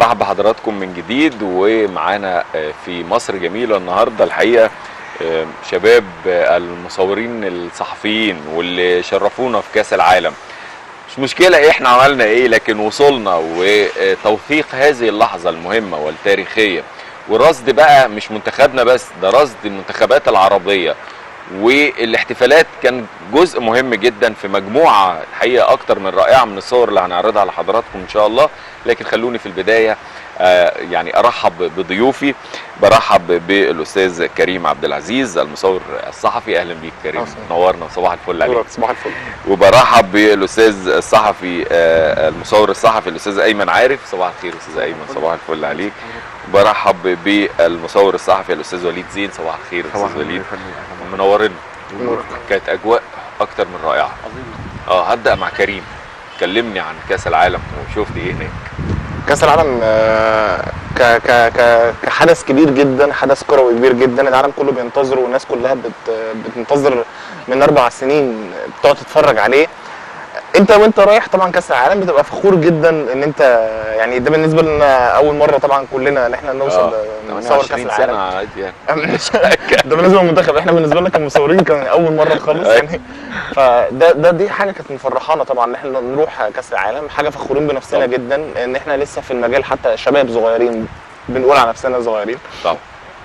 برحب بحضراتكم من جديد ومعانا آه، في مصر جميلة النهاردة الحقيقة آه، شباب آه، المصورين الصحفيين واللي شرفونا في كأس العالم مش مشكلة احنا عملنا ايه لكن وصلنا وتوثيق هذه اللحظة المهمة والتاريخية ورصد بقى مش منتخبنا بس ده رصد المنتخبات العربية والاحتفالات كان جزء مهم جدا في مجموعة الحقيقة أكتر من رائعة من الصور اللي هنعرضها لحضراتكم إن شاء الله لكن خلوني في البداية آه، يعني أرحب بضيوفي برحب بالأستاذ كريم عبد العزيز المصور الصحفي أهلا بيك كريم أهلا. نورنا صباح الفل عليك دورك صباح الفل وبرحب بالاستاذ الصحفي آه، المصور الصحفي الاستاذ ايمن عارف صباح الخير استاذ ايمن صباح الفل عليك وبرحب بالمصور الصحفي الاستاذ وليد زين صباح الخير استاذ وليد منورنا كانت اجواء اكتر من رائعه اه هبدا مع كريم كلمني عن كاس العالم وشفت ايه هناك كاس العالم آه، ك ك ك كحدث كبير جدا حدث كروي كبير جدا العالم كله بينتظره والناس كلها بت بتنتظر من اربع سنين بتقعد تتفرج عليه انت وانت رايح طبعا كاس العالم بتبقى فخور جدا ان انت يعني ده بالنسبه لنا اول مره طبعا كلنا ان احنا نوصل آه، نصور كاس 28 العالم سنه عادي يعني ده بالنسبه للمنتخب احنا بالنسبه لنا كمصورين كان اول مره خالص يعني فده ده دي حاجه كانت مفرحانا طبعا ان احنا نروح كاس العالم حاجه فخورين بنفسنا طبعا. جدا ان احنا لسه في المجال حتى شباب صغيرين بنقول على نفسنا صغيرين طبعا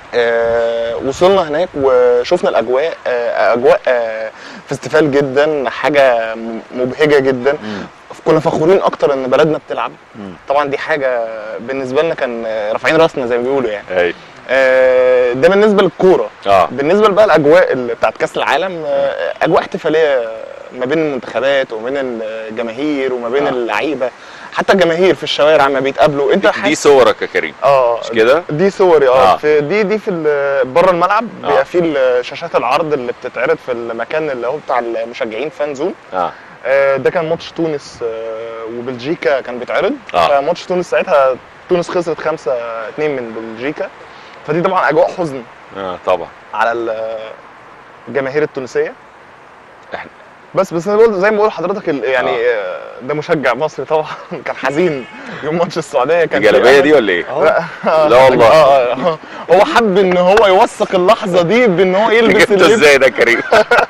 آه وصلنا هناك وشفنا الاجواء آه اجواء آه فيستيفال جدا حاجه م- مبهجه جدا مم. كنا فخورين اكتر ان بلدنا بتلعب مم. طبعا دي حاجه بالنسبه لنا كان آه، رافعين راسنا زي ما بيقولوا يعني اي آه، ده بالنسبه للكوره اه بالنسبه بقى الاجواء اللي بتاعت كاس العالم آه، اجواء احتفاليه ما بين المنتخبات وما بين الجماهير وما بين آه. اللعيبه حتى الجماهير في الشوارع ما بيتقابلوا انت دي حاسس صورك يا كريم اه مش كده؟ دي صوري اه آه. في دي دي في ال- بره الملعب آه. بيبقى في شاشات العرض اللي بتتعرض في المكان اللي هو بتاع المشجعين فان زون اه آه، ده كان ماتش تونس آه، وبلجيكا كان بيتعرض آه. فماتش تونس ساعتها تونس خسرت 5 2 من بلجيكا فدي طبعا اجواء حزن اه طبعا على ال- الجماهير التونسيه إحنا- بس بس انا بقول زي ما بقول لحضرتك ال- يعني آه. آه، ده مشجع مصري طبعا كان حزين يوم ماتش السعوديه كان الجلابيه دي ولا ايه؟ لا, لا والله. آه آه هو حب ان هو يوثق اللحظه دي بان هو يلبس جبته اللبس ازاي ده كريم؟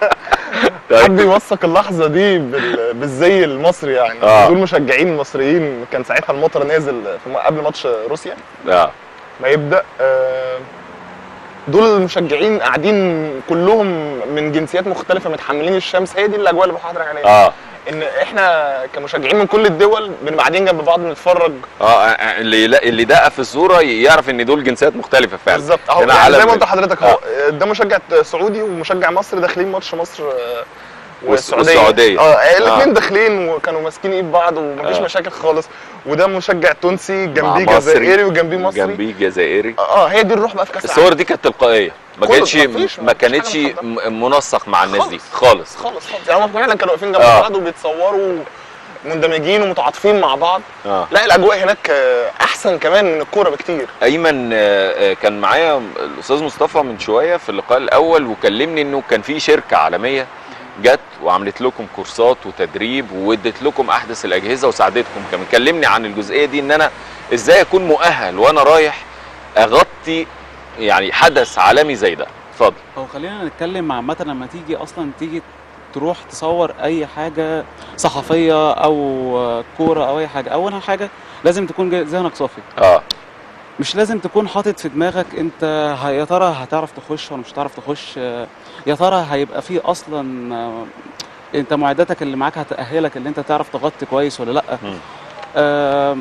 طيب. حب يوثق اللحظه دي بال- بالزي المصري يعني آه. دول مشجعين مصريين كان ساعتها المطر نازل في م- قبل ماتش روسيا اه ما يبدا آه، دول المشجعين قاعدين كلهم من جنسيات مختلفه متحملين الشمس هي دي الاجواء اللي بحضرتك عليها اه ان احنا كمشجعين من كل الدول بنبقى قاعدين جنب بعض نتفرج اه اللي لا اللي دقق في الصوره يعرف ان دول جنسيات مختلفه فعلا بالظبط اهو هنا يعني علم زي ما قلت بال- لحضرتك اهو ده مشجع سعودي ومشجع مصري داخلين ماتش مصر آه، والس- والسعوديه والسعودية. اه الاثنين آه. داخلين وكانوا ماسكين ايد بعض ومفيش آه. مشاكل خالص وده مشجع تونسي مع جنبيه مصري. جزائري وجنبيه مصري جنبيه جزائري اه هي دي الروح بقى في كاس الصور العالم دي كانت تلقائيه ما كله- كانتش مفيش- ما مفيش كانتش حاجة محضرة. م- منسق مع الناس دي خالص. خالص خالص خالص يعني هم فعلا كانوا واقفين جنب آه. بعض وبيتصوروا مندمجين ومتعاطفين مع بعض اه لا الاجواء هناك آه، احسن كمان من الكوره بكتير ايمن آه، آه، كان معايا الاستاذ مصطفى من شويه في اللقاء الاول وكلمني انه كان في شركه عالميه جت وعملت لكم كورسات وتدريب وادت لكم احدث الاجهزه وساعدتكم كمان كلمني عن الجزئيه دي ان انا ازاي اكون مؤهل وانا رايح اغطي يعني حدث عالمي زي ده اتفضل هو خلينا نتكلم عامة لما تيجي أصلا تيجي تروح تصور أي حاجة صحفية أو كورة أو أي حاجة أول حاجة لازم تكون جا- ذهنك صافي اه مش لازم تكون حاطط في دماغك أنت ه- يا ترى هتعرف تخش ولا مش هتعرف تخش آه، يا ترى هيبقى في أصلا آه، أنت معداتك اللي معاك هتأهلك اللي أنت تعرف تغطي كويس ولا لأ مم. آه،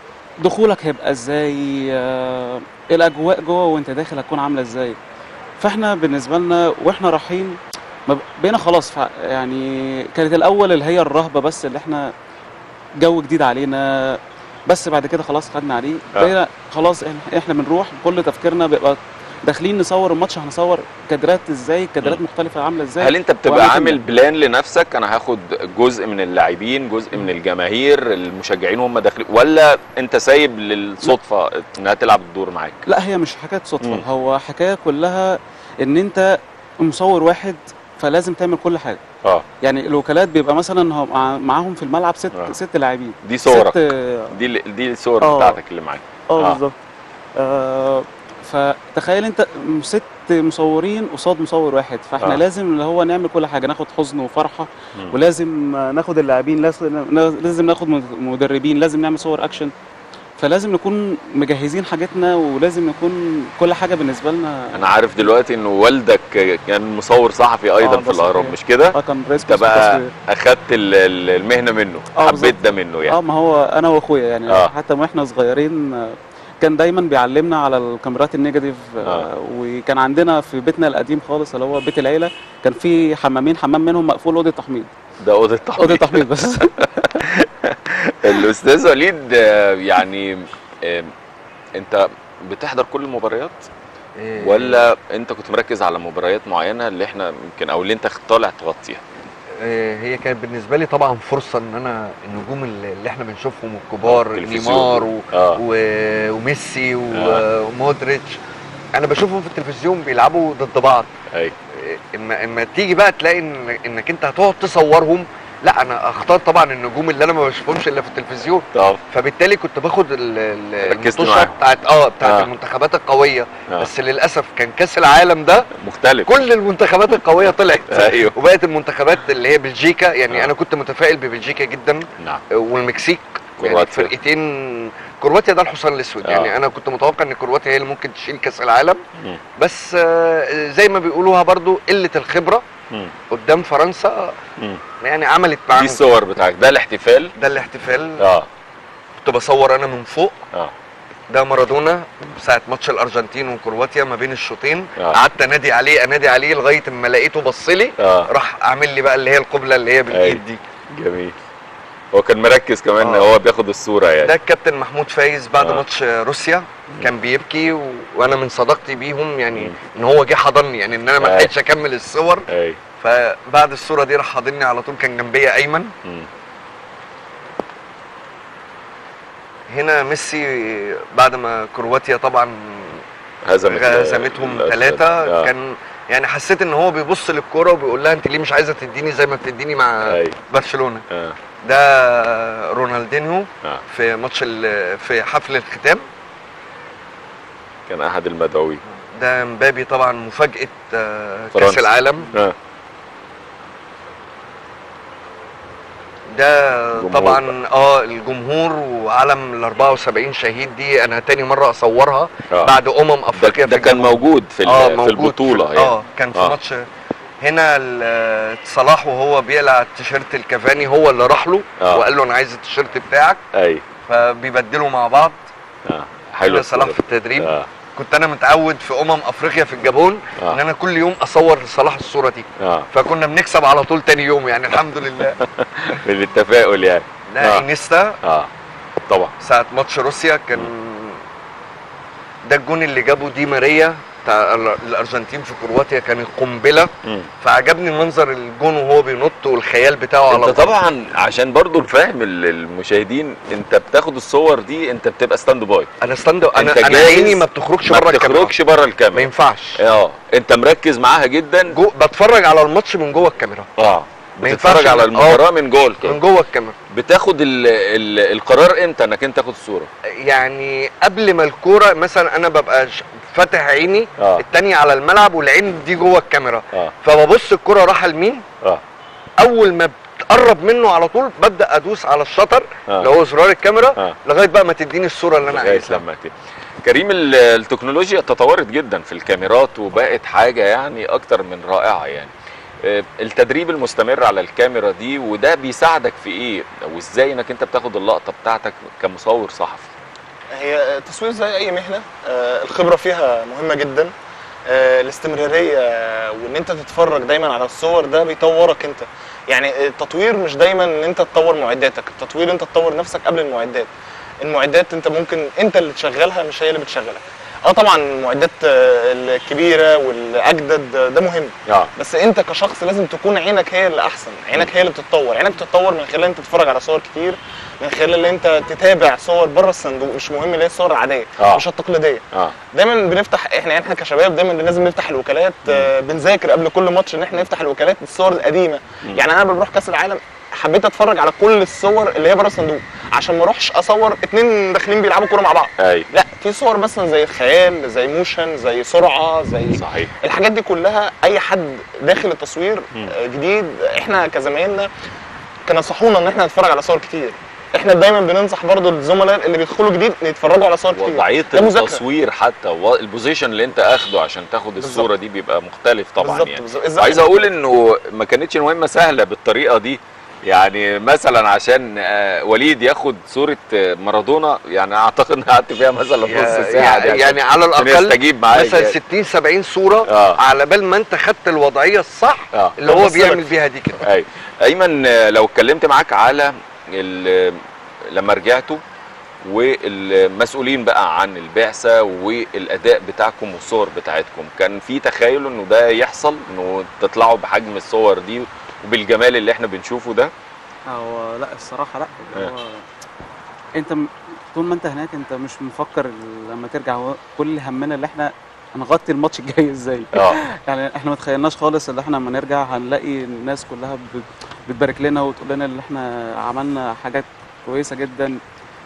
دخولك هيبقى ازاي آه، الاجواء جوه وانت داخل هتكون عامله ازاي فاحنا بالنسبه لنا واحنا رايحين ما ب- بقينا خلاص فع- يعني كانت الاول اللي هي الرهبه بس اللي احنا جو جديد علينا بس بعد كده خلاص خدنا عليه آه. بقينا خلاص إحنا- احنا بنروح كل تفكيرنا بيبقى داخلين نصور الماتش هنصور كادرات ازاي كادرات مختلفه عامله ازاي هل انت بتبقى وأماكن عامل ده. بلان لنفسك انا هاخد جزء من اللاعبين جزء من الجماهير المشجعين وهم داخلين ولا انت سايب للصدفه انها تلعب الدور معاك لا هي مش حكايه صدفه مم. هو حكايه كلها ان انت مصور واحد فلازم تعمل كل حاجه اه يعني الوكالات بيبقى مثلا هو مع- معاهم في الملعب ست آه. ست لاعبين دي صورك ست دي ال- دي الصور آه. بتاعتك اللي معاك اه آه. بالظبط آه فتخيل انت ست مصورين قصاد مصور واحد فاحنا آه. آه. لازم اللي هو نعمل كل حاجه ناخد حزن وفرحه مم. ولازم آه، ناخد اللاعبين لازم لازم ناخد مدربين لازم نعمل صور اكشن فلازم نكون مجهزين حاجتنا ولازم نكون كل حاجه بالنسبه لنا انا عارف دلوقتي انه والدك كان مصور صحفي ايضا آه، في ده الاهرام صحيح. مش كده اه كان رئيس انت قسم بقى التصوير. اخدت ال- ال- المهنه منه آه، حبيت بالظبط. ده منه اه يعني ما هو انا واخويا يعني آه. آه. حتى واحنا صغيرين آه، كان دايما بيعلمنا على الكاميرات النيجاتيف آه. آه. وكان عندنا في بيتنا القديم خالص اللي هو بيت العيله كان في حمامين حمام منهم مقفول اوضه تحميض ده اوضه التحضير اوضه تحميض بس الاستاذ وليد آه، يعني آه، انت بتحضر كل المباريات إيه، ولا انت كنت مركز على مباريات معينه اللي احنا يمكن او اللي انت طالع تغطيها إيه، هي كانت بالنسبه لي طبعا فرصه ان انا النجوم اللي اللي احنا بنشوفهم الكبار التلفزيون. نيمار و... اه و... وميسي و... آه. ومودريتش انا بشوفهم في التلفزيون بيلعبوا ضد بعض اي إيه، اما اما تيجي بقى تلاقي إن... انك انت هتقعد تصورهم لا انا اختار طبعا النجوم اللي انا ما بشوفهمش الا في التلفزيون طب فبالتالي كنت باخد ال- ال- ركزت المطوشه معاهم. بتاعت اه بتاعت آه. المنتخبات القويه آه. بس للاسف كان كاس العالم ده مختلف كل المنتخبات القويه طلعت ايوه وبقت المنتخبات اللي هي بلجيكا يعني آه. انا كنت متفائل ببلجيكا جدا نعم والمكسيك يعني كرواتيا. فرقتين كرواتيا ده الحصان الاسود آه. يعني انا كنت متوقع ان كرواتيا هي اللي ممكن تشيل كاس العالم مم. بس آه، زي ما بيقولوها برضو قله الخبره مم. قدام فرنسا مم. يعني عملت دي معاهم الصور بتاعك ده الاحتفال ده الاحتفال اه كنت بصور انا من فوق اه ده مارادونا ساعه ماتش الارجنتين وكرواتيا ما بين الشوطين آه. قعدت انادي عليه انادي عليه لغايه اما لقيته بص لي اه راح اعمل لي بقى اللي هي القبله اللي هي بالايد دي جميل هو كان مركز كمان ان آه. هو بياخد الصوره يعني ده الكابتن محمود فايز بعد آه. ماتش روسيا كان بيبكي و... وانا من صداقتي بيهم يعني مم. ان هو جه حضني يعني ان انا ما آه. لحقتش اكمل الصور اي فبعد الصوره دي راح حاضني على طول كان جنبيا ايمن مم. هنا ميسي بعد ما كرواتيا طبعا هزمت هزمتهم الأسد. ثلاثه آه. كان يعني حسيت ان هو بيبص للكوره وبيقول لها انت ليه مش عايزه تديني زي ما بتديني مع اي برشلونه اه ده رونالدينهو اه في ماتش ال- في حفل الختام كان احد المدعوين ده مبابي طبعا مفاجاه آه، فرنسا. كاس العالم اه ده الجمهور طبعا اه الجمهور وعلم ال 74 شهيد دي انا تاني مره اصورها آه. بعد امم ده, افريقيا ده في كان الجمهور. موجود في ال- اه في موجود البطوله في- يعني اه كان في آه. ماتش هنا ال- صلاح وهو بيقلع التيشيرت الكافاني هو اللي راح له آه. وقال له انا عايز التيشيرت بتاعك اي فبيبدلوا مع بعض اه حلو صلاح الصورة في التدريب اه كنت انا متعود في امم افريقيا في الجابون آه. ان انا كل يوم اصور لصلاح الصوره دي اه فكنا بنكسب على طول تاني يوم يعني الحمد لله بالتفاؤل يعني ده آه. انيستا اه طبعا ساعة ماتش روسيا كان ده الجون اللي جابه دي ماريا بتاع ال- الارجنتين في كرواتيا كان قنبله مم. فعجبني منظر الجون وهو بينط والخيال بتاعه على انت الأرض. طبعا عشان برضو نفهم ال- المشاهدين انت بتاخد الصور دي انت بتبقى ستاند باي انا ستاند انا انت انا جاهز، عيني ما بتخرجش ما بره الكاميرا بتخرجش بره ما الكاميرا ينفعش اه انت مركز معاها جدا جو بتفرج على الماتش من جوه الكاميرا اه ما ينفعش بتتفرج على إن- المباراه من جوه من الكاميرا جوه الكاميرا بتاخد ال ال القرار امتى انك انت تاخد الصوره يعني قبل ما الكوره مثلا انا ببقى ش- فاتح عيني اه التانية على الملعب والعين دي جوه الكاميرا اه فببص الكوره رايحه لمين اه اول ما بتقرب منه على طول ببدا ادوس على الشطر آه. اللي هو زرار الكاميرا اه لغايه بقى ما تديني الصوره اللي انا لغاية عايزها لما ت- كريم ال- التكنولوجيا تطورت جدا في الكاميرات وبقت حاجه يعني اكتر من رائعه يعني آه، التدريب المستمر على الكاميرا دي وده بيساعدك في ايه وازاي انك انت بتاخد اللقطه بتاعتك كمصور صحفي هي التصوير زي اي مهنه آه، الخبره فيها مهمه جدا آه، الاستمراريه وان انت تتفرج دايما على الصور ده بيطورك انت يعني التطوير مش دايما ان انت تطور معداتك التطوير انت تطور نفسك قبل المعدات المعدات انت ممكن انت اللي تشغلها مش هي اللي بتشغلك اه طبعا المعدات آه، الكبيره والاجدد آه، ده مهم اه بس انت كشخص لازم تكون عينك هي اللي احسن عينك هي اللي بتتطور عينك بتتطور من خلال انت تتفرج على صور كتير من خلال ان انت تتابع صور بره الصندوق مش مهم اللي هي الصور العاديه آه. مش التقليديه اه دايما بنفتح احنا احنا كشباب دايما لازم نفتح الوكالات آه، بنذاكر قبل كل ماتش ان احنا نفتح الوكالات الصور القديمه يعني انا بروح كاس العالم حبيت اتفرج على كل الصور اللي هي بره الصندوق عشان ما اروحش اصور اتنين داخلين بيلعبوا كوره مع بعض ايوه لا في صور مثلا زي خيال زي موشن زي سرعه زي صحيح الحاجات دي كلها اي حد داخل التصوير مم. آه، جديد احنا كزمايلنا كانوا نصحونا ان احنا نتفرج على صور كتير احنا دايما بننصح برضو الزملاء اللي بيدخلوا جديد يتفرجوا على صور كتير وضعيه ده مذاكرة. التصوير حتى و- البوزيشن اللي انت اخده عشان تاخد الصوره دي بيبقى مختلف طبعا بالظبط يعني بالظبط. إزاي- عايز اقول انه ما كانتش مهمه سهله بالطريقه دي يعني مثلا عشان آه، وليد ياخد صوره آه، مارادونا يعني اعتقد ان قعدت فيها مثلا نص ساعه دي يعني, عشان- يعني على عشان الاقل يستجيب معاك مثلا يعني. 60 70 صوره آه. على بال ما انت خدت الوضعيه الصح اه اللي هو بص لك. بيعمل بيها دي كده ايوه ايمن آه، لو اتكلمت معاك على ال- لما رجعتوا والمسؤولين بقى عن البعثه والاداء بتاعكم والصور بتاعتكم كان في تخيل انه ده يحصل انه تطلعوا بحجم الصور دي وبالجمال اللي احنا بنشوفه ده هو لا الصراحه لا إيه. هو انت م- طول ما انت هناك انت مش مفكر ال- لما ترجع هو كل همنا اللي احنا هنغطي الماتش الجاي ازاي اه يعني احنا ما تخيلناش خالص ان احنا لما نرجع هنلاقي الناس كلها بت- بتبارك لنا وتقول لنا ان احنا عملنا حاجات كويسه جدا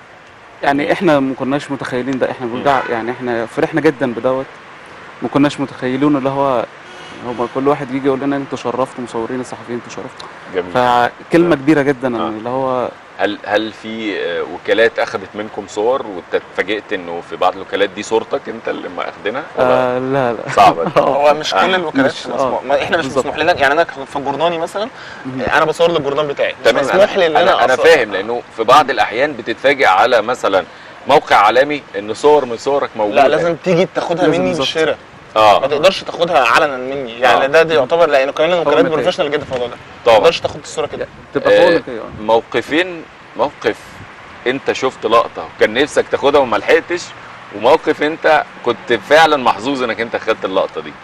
يعني احنا ما كناش متخيلين ده احنا بنرجع يعني احنا فرحنا جدا بدوت ما كناش متخيلين اللي هو هو كل واحد يجي يقول لنا انتوا شرفتوا مصورين الصحفيين انتوا شرفتوا جميل فكلمه كبيره جدا آه. اللي هو هل هل في آه، وكالات اخذت منكم صور واتفاجئت انه في بعض الوكالات دي صورتك انت اللي مأخدينها ولا آه لا لا صعبة دي؟ هو مش آه. كل الوكالات مش- مسموح آه. ما احنا مش بالظبط. مسموح لنا يعني انا في الجورناني مثلا مهم. انا بصور للجورنان بتاعي مش تمام مسموح لي ان انا انا انا أصور- فاهم لانه في بعض الاحيان بتتفاجئ على مثلا موقع عالمي ان صور من صورك موجوده لا لازم تيجي تاخدها لازم مني بالظبط. بالشراء ما اه تقدرش تاخدها علنا مني يعني آه. ده, ده يعتبر لانه كمان الوكالات متهيأ. بروفيشنال جدا في الموضوع ده ما طبعا تقدرش تاخد الصوره كده تبقى آه، فوق كده موقفين موقف انت شفت لقطه وكان نفسك تاخدها وما لحقتش وموقف انت كنت فعلا محظوظ انك انت خدت اللقطه دي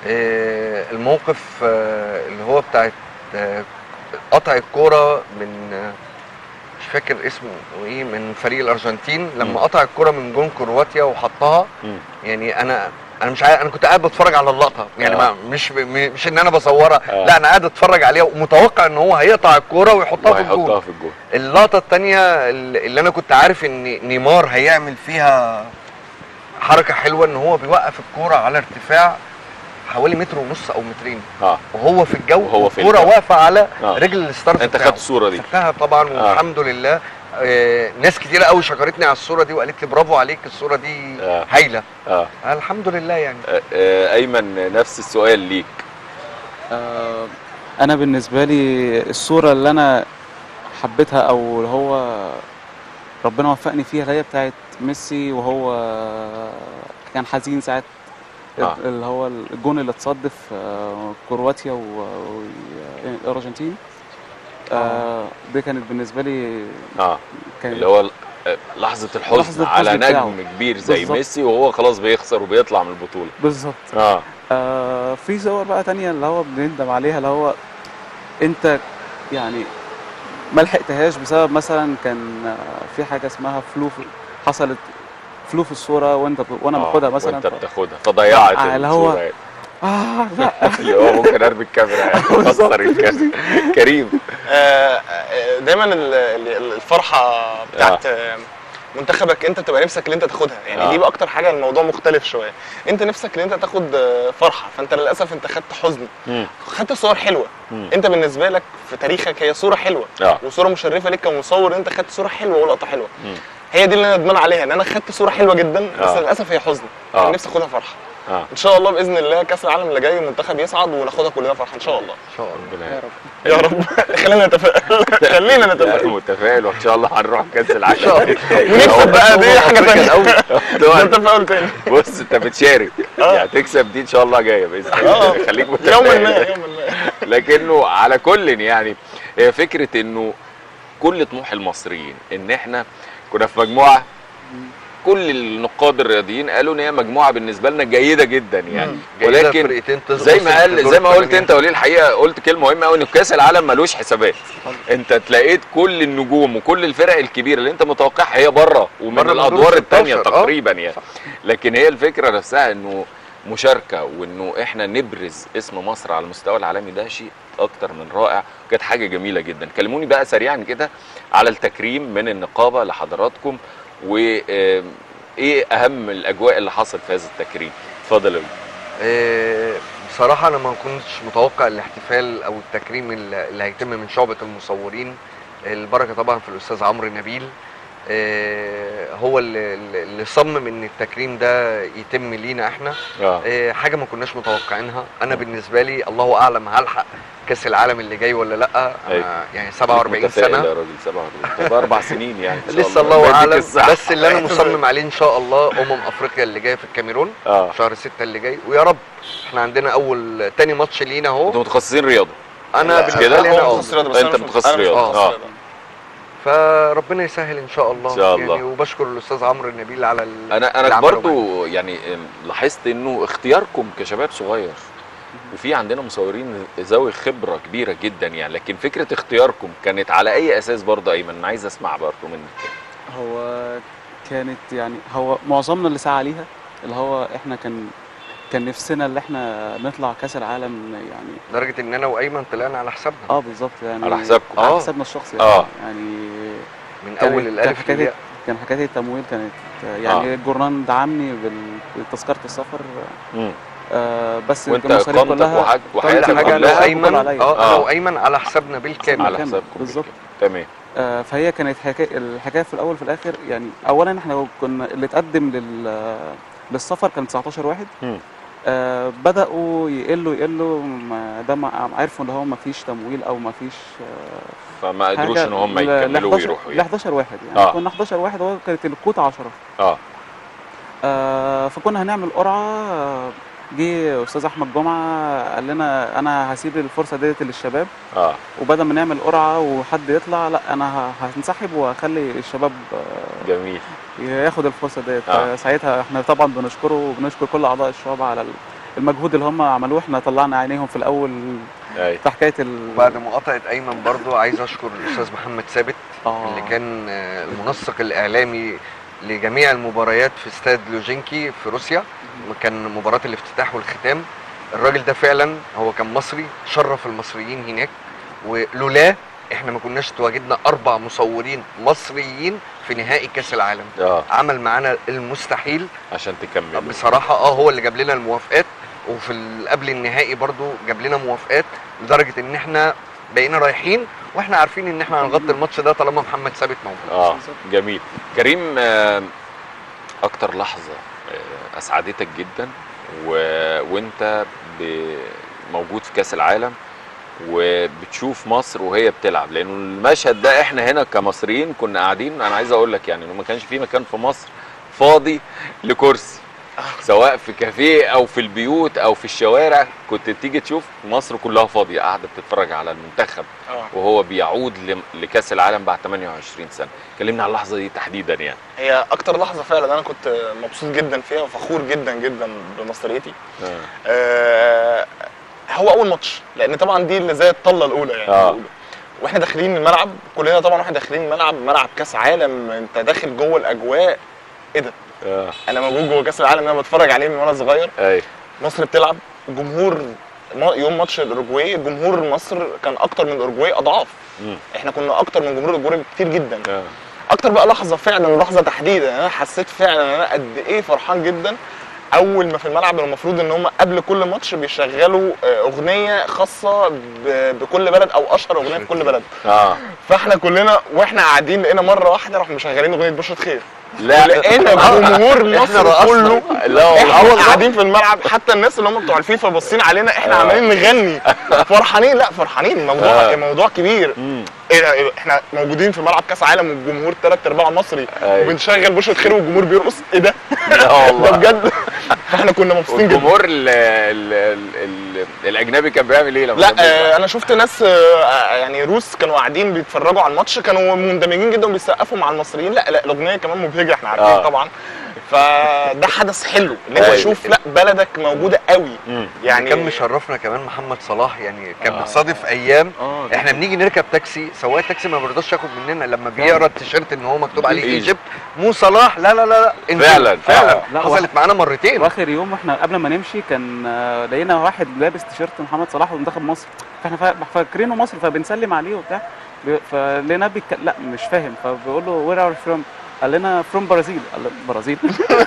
آه، الموقف آه، اللي هو بتاعت آه، قطع الكوره من آه، مش فاكر اسمه ايه من فريق الارجنتين مم. لما قطع الكوره من جون كرواتيا وحطها مم. يعني انا انا مش عارف انا كنت قاعد بتفرج على اللقطه يعني آه. ما مش م- مش ان انا بصورها آه. لا انا قاعد اتفرج عليها ومتوقع ان هو هيقطع الكوره ويحطها في وهيحطها الجون في الجول اللقطه الثانيه اللي انا كنت عارف ان نيمار هيعمل فيها حركه حلوه ان هو بيوقف الكوره على ارتفاع حوالي متر ونص او مترين اه وهو في الجو وهو في والكوره الجو. واقفه على آه. رجل الستارت انت بتاعه. خدت الصوره دي خدتها طبعا آه. والحمد لله آه ناس كتيرة قوي شكرتني على الصوره دي وقالت لي برافو عليك الصوره دي آه. هايله اه آه الحمد لله يعني آه، آه، ايمن نفس السؤال ليك آه، انا بالنسبه لي الصوره اللي انا حبيتها او اللي هو ربنا وفقني فيها اللي هي بتاعت ميسي وهو كان حزين ساعه آه. اللي هو الجون اللي اتصدف آه، كرواتيا والارجنتين آه دي كانت بالنسبه لي اه كانت اللي هو ال- آه، لحظه الحزن لحظة الحزن على بتاعه. نجم كبير زي بالظبط. ميسي وهو خلاص بيخسر وبيطلع من البطوله بالظبط اه آه في صور بقى تانية اللي هو بنندم عليها اللي هو انت يعني ما لحقتهاش بسبب مثلا كان آه، في حاجه اسمها فلو في- حصلت فلو في الصوره وانت ب... وانا آه، باخدها مثلا وانت ف... بتاخدها فضيعت آه، اللي هو- الصورة يعني. اه لا اللي هو ممكن ارمي الكاميرا يعني بالظبط. اكسر الكاميرا كريم آه، آه، دايما ال- ال- الفرحه بتاعت آه، منتخبك انت بتبقى نفسك ان انت تاخدها يعني آه. دي بقى اكتر حاجه الموضوع مختلف شويه انت نفسك ان انت تاخد آه، فرحه فانت للاسف انت خدت حزن مم. خدت صور حلوه مم. انت بالنسبه لك في تاريخك هي صوره حلوه اه وصوره مشرفه ليك كمصور انت خدت صوره حلوه ولقطه حلوه مم. هي دي اللي انا ندمان عليها ان انا خدت صوره حلوه جدا بس آه. للاسف هي حزن آه. كان نفسي اخدها فرحه اه ان شاء الله باذن الله كاس العالم اللي جاي المنتخب يصعد وناخدها كلنا فرحه ان شاء الله ان شاء الله ربنا يا رب خلينا نتفائل خلينا لا، نتفائل متفائل وان شاء الله هنروح كاس العالم شاء الله. ونكسب بقى دي حاجه ثانيه الاول ده تفاؤل تاني بص انت بتشارك آه. يعني تكسب دي ان شاء الله جايه باذن آه. الله خليك يوما ما متفائل يوما ما لكنه على كل يعني هي فكره انه كل طموح المصريين ان احنا كنا في مجموعه كل النقاد الرياضيين قالوا ان هي مجموعه بالنسبه لنا جيده جدا يعني جايزة ولكن فرقتين تصل زي ما في قال دور زي ما قلت الثمانية. انت وليه الحقيقه قلت كلمه مهمه قوي ان كاس العالم ملوش حسابات انت تلاقيت كل النجوم وكل الفرق الكبيره اللي انت متوقعها هي بره ومن بره من دور الادوار الثانيه 16 اه. تقريبا يعني لكن هي الفكره نفسها انه مشاركه وانه احنا نبرز اسم مصر على المستوى العالمي ده شيء اكتر من رائع كانت حاجه جميله جدا كلموني بقى سريعا كده على التكريم من النقابه لحضراتكم وايه اهم الاجواء اللي حصلت في هذا التكريم اتفضل يا وليد. آه، بصراحة أنا ما كنتش متوقع الاحتفال أو التكريم اللي اللي هيتم من شعبة المصورين البركة طبعا في الأستاذ عمرو نبيل آه، هو اللي, اللي صمم إن التكريم ده يتم لينا إحنا اه آه، حاجة ما كناش متوقعينها أنا بالنسبة لي الله أعلم هلحق كأس العالم اللي جاي ولا لأ أيوة. أنا يعني 47 متفائل سنة يا راجل 47 طب اربع سنين يعني إن شاء لسه الله. الله يديك اعلم الصحة. بس اللي انا مصمم عليه ان شاء الله امم افريقيا اللي جايه في الكاميرون اه شهر 6 اللي جاي ويا رب احنا عندنا اول تاني ماتش لينا اهو انتوا متخصصين رياضه انا لا، بالنسبه كده؟ لي هو انا متخصص اه رياضة، بس انت أنا مش- متخصص أنا مش رياضة. متخصص آه. رياضة. فربنا يسهل ان شاء الله إن شاء الله. يعني وبشكر الاستاذ عمرو النبيل على ال- انا اللي انا عمله برضو يعني لاحظت انه اختياركم كشباب صغير وفي عندنا مصورين ذوي خبره كبيره جدا يعني لكن فكره اختياركم كانت على اي اساس برضه ايمن انا عايز اسمع برضه منك هو كانت يعني هو معظمنا اللي سعى ليها اللي هو احنا كان كان نفسنا اللي احنا نطلع كاس العالم يعني لدرجه ان انا وايمن طلعنا على حسابنا اه بالظبط يعني على حسابكم. على آه. حسابنا الشخصي آه. يعني من كانت- اول كان الالف حكايه للياء كان حكايه التمويل كانت يعني آه. الجورنان دعمني بال- بتذكره السفر مم. آه بس وانت المصاريف اقامتك كلها وحاج كل وحياتك كل حاجه انا كلها عليا. وايمن عليا. اه انا آه. وايمن على حسابنا بالكامل على كامل. حسابكم بالظبط. بالكامل. تمام آه، فهي كانت حكايه الحكايه في الاول في الاخر يعني اولا احنا كنا اللي اتقدم لل للسفر كان 19 واحد مم. آه بداوا يقلوا يقلوا ما دام عرفوا ان هو ما فيش تمويل او ما فيش فما قدروش ان هم ل- يكملوا 11 ويروحوا ل يعني 11 واحد يعني آه. آه. كنا 11 واحد هو كانت الكوتا 10 اه آه فكنا هنعمل قرعه آه، جه استاذ احمد جمعه قال لنا انا هسيب الفرصه ديت للشباب اه وبدل ما نعمل قرعه وحد يطلع لا انا ه- هنسحب وهخلي الشباب آه، جميل ياخد الفرصه ديت آه. ساعتها احنا طبعا بنشكره وبنشكر كل اعضاء الشعب على ال- المجهود اللي هم عملوه احنا طلعنا عينيهم في الاول اي في حكايه ال بعد مقاطعه ايمن برضو عايز اشكر الاستاذ محمد ثابت آه. اللي كان آه، المنسق الاعلامي لجميع المباريات في استاد لوجينكي في روسيا كان مباراه الافتتاح والختام الراجل ده فعلا هو كان مصري شرف المصريين هناك ولولاه احنا ما كناش تواجدنا اربع مصورين مصريين في نهائي كاس العالم اه عمل معانا المستحيل عشان تكمل بصراحه اه هو اللي جاب لنا الموافقات وفي ال- قبل النهائي برضو جاب لنا موافقات لدرجه ان احنا بقينا رايحين واحنا عارفين ان احنا هنغطي الماتش ده طالما محمد ثابت موجود اه جميل كريم آه، اكتر لحظه آه، اسعدتك جدا و... وانت ب... موجود في كاس العالم وبتشوف مصر وهي بتلعب لانه المشهد ده احنا هنا كمصريين كنا قاعدين انا عايز اقول لك يعني انه ما كانش في مكان في مصر فاضي لكرسي سواء في كافيه او في البيوت او في الشوارع كنت تيجي تشوف مصر كلها فاضيه قاعده بتتفرج على المنتخب اه وهو بيعود لم- لكاس العالم بعد 28 سنه كلمنا على اللحظه دي تحديدا يعني هي اكتر لحظه فعلا انا كنت مبسوط جدا فيها وفخور جدا جدا بمصريتي آه. آه، هو اول ماتش لان طبعا دي اللي زي الطله الاولى يعني آه. بيقولوا. واحنا داخلين الملعب كلنا طبعا واحنا داخلين الملعب ملعب كاس عالم انت داخل جوه الاجواء اه انا موجود جوه كاس العالم انا بتفرج عليه من وانا صغير اي مصر بتلعب جمهور ما- يوم ماتش الاوروجواي جمهور مصر كان اكتر من الاوروجواي اضعاف مم. احنا كنا اكتر من جمهور الاوروجواي بكتير جدا اه اكتر بقى لحظه فعلا لحظه تحديدا انا حسيت فعلا ان انا قد ايه فرحان جدا اول ما في الملعب المفروض ان هم قبل كل ماتش بيشغلوا آه، اغنيه خاصه ب- بكل بلد او اشهر اغنيه في كل بلد اه فاحنا كلنا واحنا قاعدين لقينا مره واحده راحوا مشغلين اغنيه بشرة خير لا لقينا جمهور مصر رقصنا. كله لا احنا والله قاعدين في الملعب حتى الناس اللي هم بتوع الفيفا باصين علينا احنا آه. عمالين نغني فرحانين لا فرحانين الموضوع آه. موضوع كبير مم. إيه ده، إيه ده، احنا موجودين في ملعب كاس عالم والجمهور ثلاث ارباع مصري أيوة. وبنشغل بشرة خير والجمهور بيرقص ايه ده؟ لا ده والله بجد فاحنا كنا مبسوطين جدا والجمهور ال ال ال ال الاجنبي كان بيعمل ايه لما لا كان بيطلع؟ آه انا شفت ناس آه يعني روس كانوا قاعدين بيتفرجوا على الماتش كانوا مندمجين جدا وبيسقفوا مع المصريين لا لا الاغنيه كمان مبهجه احنا عارفين آه. طبعا فده حدث حلو ان انت أيوة. تشوف لا بلدك موجوده قوي مم. يعني كان مشرفنا كمان محمد صلاح يعني كان آه. بتصادف ايام اه احنا بنيجي نركب تاكسي سواق التاكسي ما بيرضاش ياخد مننا لما بيقرا التيشيرت ان هو مكتوب عليه إيجيبت. ايجيبت مو صلاح لا لا لا لا انزل. فعلا. فعلا آه. لا، حصلت معانا مرتين واخر يوم احنا قبل ما نمشي كان آه، لقينا واحد لابس تيشيرت محمد صلاح ومنتخب مصر فاحنا فا- فاكرينه مصري فبنسلم عليه وبتاع بي- فلقيناه بيك... لا مش فاهم فبيقول له وير ار فروم قال لنا فروم برازيل قال له برازيل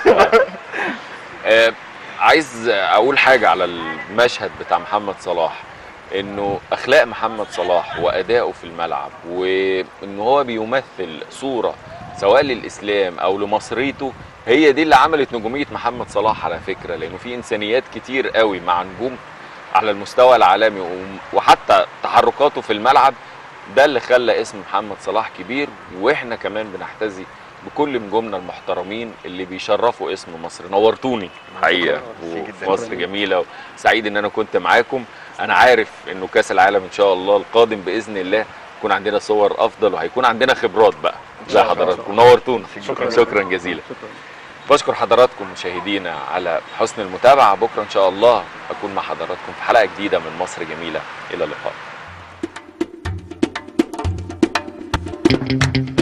آه، عايز اقول حاجه على المشهد بتاع محمد صلاح انه اخلاق محمد صلاح وادائه في الملعب وان هو بيمثل صوره سواء للاسلام او لمصريته هي دي اللي عملت نجوميه محمد صلاح على فكره لانه في انسانيات كتير قوي مع نجوم على المستوى العالمي وم- وحتى تحركاته في الملعب ده اللي خلى اسم محمد صلاح كبير واحنا كمان بنحتذي بكل نجومنا المحترمين اللي بيشرفوا اسم مصر نورتوني حقيقه ميرسي جدا. ومصر جميله وسعيد ان انا كنت معاكم انا عارف انه كاس العالم ان شاء الله القادم باذن الله يكون عندنا صور افضل وهيكون عندنا خبرات بقى زي حضراتكم نورتونا شكراً. شكرا جزيلا بشكر حضراتكم مشاهدينا على حسن المتابعه بكره ان شاء الله اكون مع حضراتكم في حلقه جديده من مصر جميله الى اللقاء